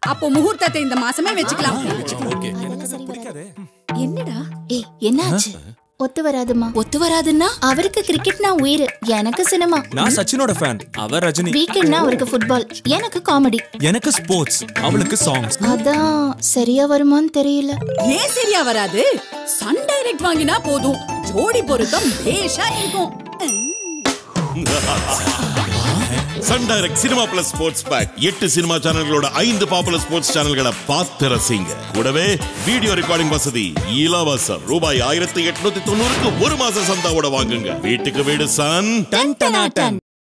அப்போ முகூர்த்தத்தை இந்த மாசமே வச்சுக்கலாம் ஓகே என்னடா ஏய் என்னாச்சு ஒத்து வராதுமா ஒத்து வராதுன்னா அவருக்கு கிரிக்கெட்னா உயிர் எனக்கு சினிமா நான் சச்சினோட ஃபேன் அவர் ரஜினி வீக்கெண்ட்னா அவருக்கு ஃபுட்பால் எனக்கு காமெடி எனக்கு ஸ்போர்ட்ஸ் அவளுக்கு சாங்ஸ் அதான் சரியா வருமான்னு தெரியல ஏன் சரியா வராது சன் டைரக்ட் வாங்கினா போதும் ஜோடி பொருத்தம் பேஷா இருக்கும் Sun Direct cinema plus sports pack எட்டு சினிமா சேனல்களோட ஐந்து பாப்புலர் ஸ்போர்ட்ஸ் சேனல்களை பார்த்து ரசிங்க கூடவே வீடியோ ரெக்கார்டிங் வசதி இலவசம் ரூபாய் ஆயிரத்தி எட்நூத்தி தொண்ணூறுக்கு ஒரு மாசம் சந்தாவோட வாங்குங்க வீட்டுக்கு வீடு சன் டன் டன் டன்